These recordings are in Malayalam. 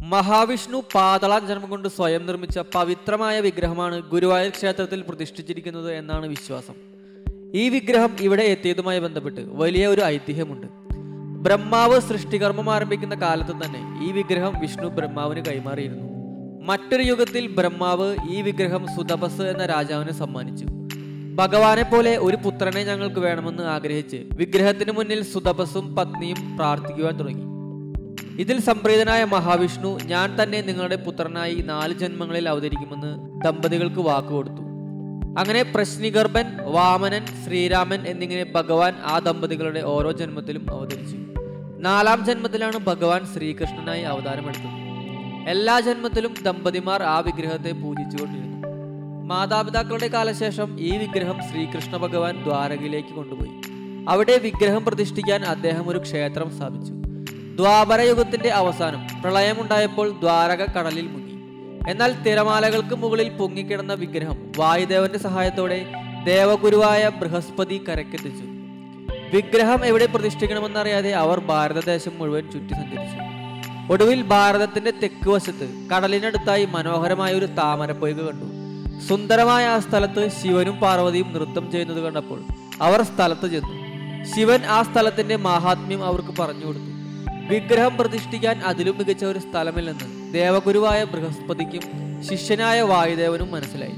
മഹാവിഷ്ണു പാതള ജന്മം കൊണ്ട് സ്വയം നിർമ്മിച്ച പവിത്രമായ വിഗ്രഹമാണ് ഗുരുവായൂർ ക്ഷേത്രത്തിൽ പ്രതിഷ്ഠിച്ചിരിക്കുന്നത് എന്നാണ് വിശ്വാസം ഈ വിഗ്രഹം ഇവിടെ എത്തിയതുമായി ബന്ധപ്പെട്ട് വലിയ ഒരു ഐതിഹ്യമുണ്ട് ബ്രഹ്മാവ് സൃഷ്ടികർമ്മം ആരംഭിക്കുന്ന കാലത്ത് തന്നെ ഈ വിഗ്രഹം വിഷ്ണു ബ്രഹ്മാവിന് കൈമാറിയിരുന്നു മറ്റൊരു യുഗത്തിൽ ബ്രഹ്മാവ് ഈ വിഗ്രഹം സുതപസ് എന്ന രാജാവിന് സമ്മാനിച്ചു ഭഗവാനെ പോലെ ഒരു പുത്രനെ ഞങ്ങൾക്ക് വേണമെന്ന് ആഗ്രഹിച്ച് വിഗ്രഹത്തിന് മുന്നിൽ സുതപസും പത്നിയും പ്രാർത്ഥിക്കുവാൻ തുടങ്ങി ഇതിൽ സംപ്രീതനായ മഹാവിഷ്ണു ഞാൻ തന്നെ നിങ്ങളുടെ പുത്രനായി നാല് ജന്മങ്ങളിൽ അവതരിക്കുമെന്ന് ദമ്പതികൾക്ക് വാക്കുകൊടുത്തു അങ്ങനെ പ്രശ്നിഗർഭൻ വാമനൻ ശ്രീരാമൻ എന്നിങ്ങനെ ഭഗവാൻ ആ ദമ്പതികളുടെ ഓരോ ജന്മത്തിലും അവതരിച്ചു നാലാം ജന്മത്തിലാണ് ഭഗവാൻ ശ്രീകൃഷ്ണനായി അവതാരമെടുത്തത് എല്ലാ ജന്മത്തിലും ദമ്പതിമാർ ആ വിഗ്രഹത്തെ പൂജിച്ചുകൊണ്ടിരുന്നു മാതാപിതാക്കളുടെ കാലശേഷം ഈ വിഗ്രഹം ശ്രീകൃഷ്ണ ഭഗവാൻ ദ്വാരകയിലേക്ക് കൊണ്ടുപോയി അവിടെ വിഗ്രഹം പ്രതിഷ്ഠിക്കാൻ അദ്ദേഹം ഒരു ക്ഷേത്രം സ്ഥാപിച്ചു ദ്വാപര യുഗത്തിന്റെ അവസാനം പ്രളയമുണ്ടായപ്പോൾ ദ്വാരക കടലിൽ മുങ്ങി എന്നാൽ തിരമാലകൾക്ക് മുകളിൽ പൊങ്ങിക്കിടന്ന വിഗ്രഹം വായുദേവന്റെ സഹായത്തോടെ ദേവഗുരുവായ ബൃഹസ്പതി കരക്കെത്തിച്ചു വിഗ്രഹം എവിടെ പ്രതിഷ്ഠിക്കണമെന്നറിയാതെ അവർ ഭാരതദേശം മുഴുവൻ ചുറ്റി സഞ്ചരിച്ചു ഒടുവിൽ ഭാരതത്തിന്റെ തെക്ക് വശത്ത് കടലിനടുത്തായി മനോഹരമായ ഒരു താമരപ്പൊയ്ക കണ്ടു സുന്ദരമായ ആ സ്ഥലത്ത് ശിവനും പാർവതിയും നൃത്തം ചെയ്യുന്നത് കണ്ടപ്പോൾ അവർ സ്ഥലത്ത് ചെന്നു ശിവൻ ആ സ്ഥലത്തിന്റെ മാഹാത്മ്യം അവർക്ക് പറഞ്ഞു കൊടുത്തു വിഗ്രഹം പ്രതിഷ്ഠിക്കാൻ അതിലും മികച്ച ഒരു സ്ഥലമില്ലെന്ന് ദേവഗുരുവായ ബൃഹസ്പതിക്കും ശിഷ്യനായ വായുദേവനും മനസ്സിലായി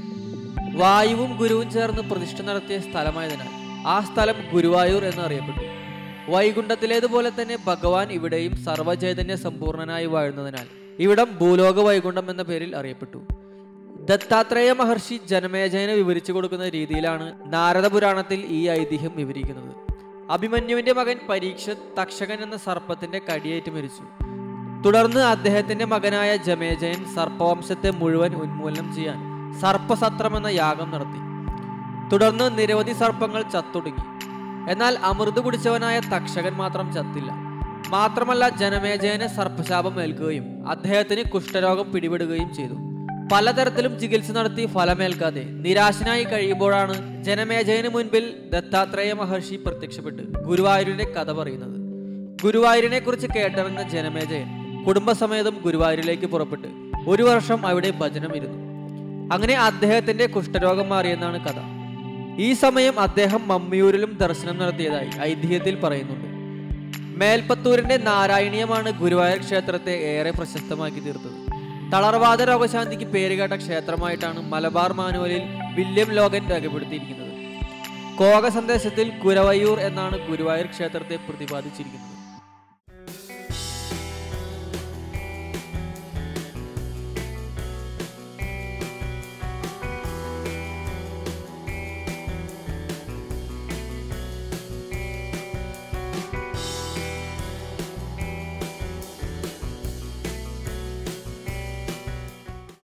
വായുവും ഗുരുവും ചേർന്ന് പ്രതിഷ്ഠ നടത്തിയ സ്ഥലമായതിനാൽ ആ സ്ഥലം ഗുരുവായൂർ എന്ന് അറിയപ്പെട്ടു വൈകുണ്ഠത്തിലേതുപോലെ തന്നെ ഭഗവാൻ ഇവിടെയും സർവചൈതന്യ സമ്പൂർണനായി വാഴുന്നതിനാൽ ഇവിടം ഭൂലോക വൈകുണ്ഠം എന്ന പേരിൽ അറിയപ്പെട്ടു ദത്താത്രേയ മഹർഷി ജനമേജയനെ വിവരിച്ചു കൊടുക്കുന്ന രീതിയിലാണ് നാരദ പുരാണത്തിൽ ഈ ഐതിഹ്യം വിവരിക്കുന്നത് അഭിമന്യുവിന്റെ മകൻ പരീക്ഷ തക്ഷകൻ എന്ന സർപ്പത്തിന്റെ കടിയേറ്റ് മരിച്ചു തുടർന്ന് അദ്ദേഹത്തിന്റെ മകനായ ജമേജയൻ സർപ്പവംശത്തെ മുഴുവൻ ഉന്മൂലനം ചെയ്യാൻ സർപ്പസത്രം എന്ന യാഗം നടത്തി തുടർന്ന് നിരവധി സർപ്പങ്ങൾ ചത്തൊടുങ്ങി എന്നാൽ അമൃത് കുടിച്ചവനായ തക്ഷകൻ മാത്രം ചത്തില്ല മാത്രമല്ല ജനമേജയന് സർപ്പശാപം ഏൽക്കുകയും അദ്ദേഹത്തിന് കുഷ്ഠരോഗം പിടിപെടുകയും ചെയ്തു പലതരത്തിലും ചികിത്സ നടത്തി ഫലമേൽക്കാതെ നിരാശനായി കഴിയുമ്പോഴാണ് ജനമേജയന് മുൻപിൽ ദത്താത്രേയ മഹർഷി പ്രത്യക്ഷപ്പെട്ട് ഗുരുവായൂരിന്റെ കഥ പറയുന്നത് ഗുരുവായൂരിനെ കുറിച്ച് കേട്ടറിഞ്ഞ ജനമേജയൻ കുടുംബസമേതം ഗുരുവായൂരിലേക്ക് പുറപ്പെട്ട് ഒരു വർഷം അവിടെ ഭജനം ഇരുന്നു അങ്ങനെ അദ്ദേഹത്തിന്റെ കുഷ്ഠരോഗം മാറിയെന്നാണ് കഥ ഈ സമയം അദ്ദേഹം മമ്മിയൂരിലും ദർശനം നടത്തിയതായി ഐതിഹ്യത്തിൽ പറയുന്നുണ്ട് മേൽപ്പത്തൂരിന്റെ നാരായണീയമാണ് ഗുരുവായൂർ ക്ഷേത്രത്തെ ഏറെ പ്രശസ്തമാക്കി തീർത്തത് തളർവാദ രോഗശാന്തിക്ക് പേരുകേട്ട ക്ഷേത്രമായിട്ടാണ് മലബാർ മാനുവലിൽ വില്യം ലോഗൻ രേഖപ്പെടുത്തിയിരിക്കുന്നത് കോക സന്ദേശത്തിൽ കുരവയൂർ എന്നാണ് ഗുരുവായൂർ ക്ഷേത്രത്തെ പ്രതിപാദിച്ചിരിക്കുന്നത്